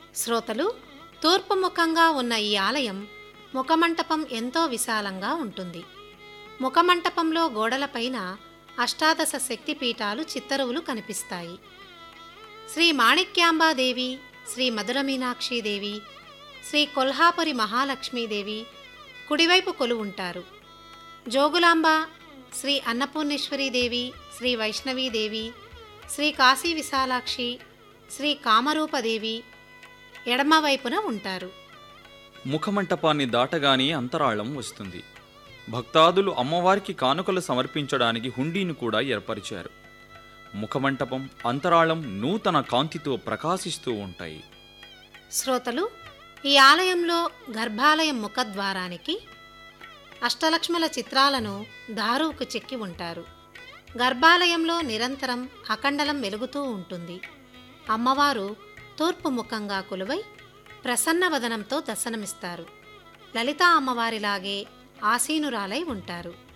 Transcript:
శ్రోతలు తూర్పు ముఖంగా ఉన్న ఈ ఆలయం ముఖమంటపం ఎంతో విశాలంగా ఉంటుంది ముఖమంటపంలో గోడలపైన అష్టాదశ శక్తిపీఠాలు చిత్తరువులు కనిపిస్తాయి శ్రీ మాణిక్యాంబాదేవి శ్రీ మధుర మీనాక్షీదేవి శ్రీ కొల్హాపురి మహాలక్ష్మీదేవి కుడివైపు కొలువుంటారు జోగులాంబ శ్రీ అన్నపూర్ణేశ్వరీదేవి శ్రీ వైష్ణవీదేవి శ్రీ కాశీ విశాలాక్షి శ్రీ కామరూపదేవి ఎడమవైపున ఉంటారు ముఖమంటపాన్ని దాటగానే అంతరాళం వస్తుంది భక్తాదులు అమ్మవారికి కానుకలు సమర్పించడానికి హుండీని కూడా ఏర్పరిచారు ముఖమంటపం అంతరాళం నూతన కాంతితో ప్రకాశిస్తూ ఉంటాయి శ్రోతలు ఈ ఆలయంలో గర్భాలయం ముఖద్వారానికి అష్టలక్ష్మల చిత్రాలను దారువుకు చెక్కి ఉంటారు గర్భాలయంలో నిరంతరం అఖండలం వెలుగుతూ ఉంటుంది అమ్మవారు తూర్పు ముఖంగా కొలువై ప్రసన్నవదనంతో దర్శనమిస్తారు లలితా అమ్మవారిలాగే ఆసీనురాలై ఉంటారు